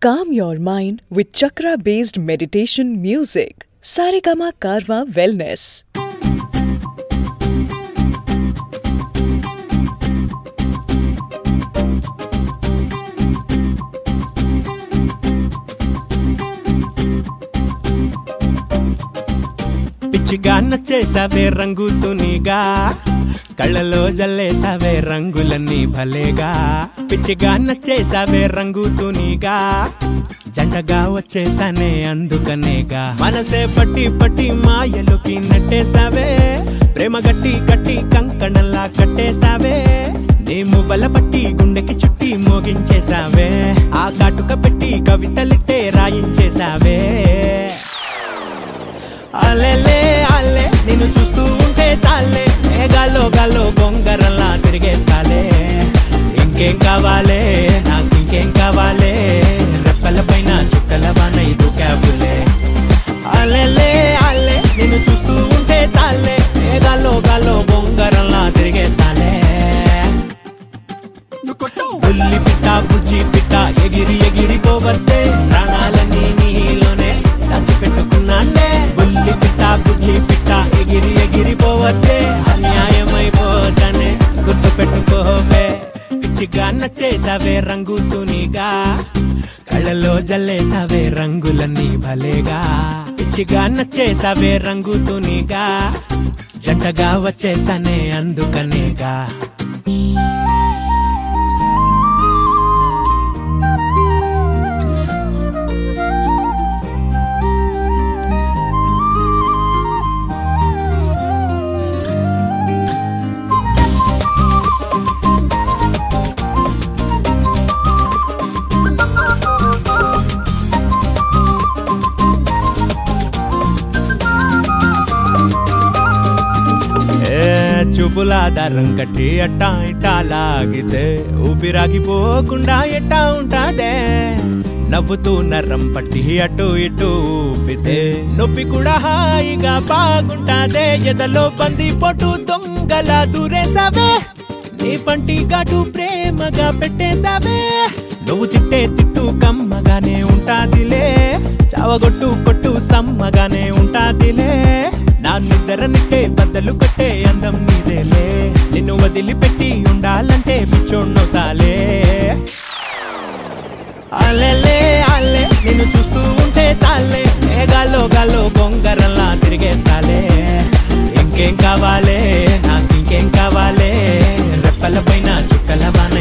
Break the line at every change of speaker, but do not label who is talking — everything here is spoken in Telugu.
Calm your mind with chakra based meditation music. Saregama Karwa Wellness.
పిచ్చిగా నచ్చేసావే రంగు తునిగా కళ్ళలో జల్లేసావే రంగులన్నీ భలేగా పిచ్చిగా నచ్చేసావే రంగు తునిగా జంటగా వచ్చేసానే అందుకనేగా మనసే పట్టి పట్టి మాయలోకి నెట్టేసావే ప్రేమ గట్టి గట్టి కంకణంలా కట్టేసావే నేము బలపట్టి గుండెకి చుట్టి మోగించేసావే ఆ కాటుక పెట్టి కవితలిట్టే రాయించేసావే అలెలే అల్లే నిన్ను చూస్తూ ఉంటే చాలే ఏ గాల్లో గాల్లో గొంగరల్లా తిరిగేస్తాలే ఇంకేం కావాలే నాకు ఇంకేం కావాలే రెప్పల పైన చుక్కల వాన ఇది క్యాబులే అలెలే అల్లే నిన్ను చూస్తూ ఉంటే చాలే ఏ గాల్లో గాల్లో గొంగరల్లా తిరిగేస్తాలే బుల్లి పిట్ట బుజ్జి పిట్ట ఎగిరి ఎగిరి పోవద్దే ప్రాణాలన్నీ నీలోనే దాచిపెట్టుకున్నానే బుల్లి పిట్ట బుజ్జి పిట్ట ఎగిరి ఎగిరి పోవద్దే అన్యాయమైపోతానే గుర్తు పెట్టుకోవే పిచ్చిగా నచ్చేసావే రంగు తునిగా కళ్ళలో జల్లేసావే రంగులన్నీ భలేగా పిచ్చిగా నచ్చేసావే రంగు తునిగా జంటగా వచ్చేసానే అందుకనేగా ఏ చూపుల దారం కట్టి అట్టా ఇట్టా లాగితే ఊపిరాగిపోకుండా ఎట్టా ఉంటాదే నవ్వుతూ నర్రం పట్టి అటు ఇటు ఊపితే నొప్పి కూడా హాయిగా బాగుంటాదే ఎదలో బంది పొట్టు దొంగల దూరేసావే నీ పంటి ఘాటు ప్రేమగా పెట్టేశావే నువ్వు తిట్టే తిట్టు కమ్మగానే ఉంటాదిలే చావగొట్టు కొట్టు సమ్మగానే ఉంటాదిలే నా నిద్ర నిట్టే బద్దలు కొట్టే అందం నీదేలే నిన్ను వదిలిపెట్టి ఉండాలంటే పిచ్చోడ్నవుతాలే అల్లెలే అల్లే నిన్ను చూస్తూ ఉంటే చాలే ఏ గాల్లో గాల్లో బొంగరంలా తిరిగేస్తాలే ఇంకేం కావాలే నాకు ఇంకేం కావాలే రెప్పల పైన చుక్కల వాన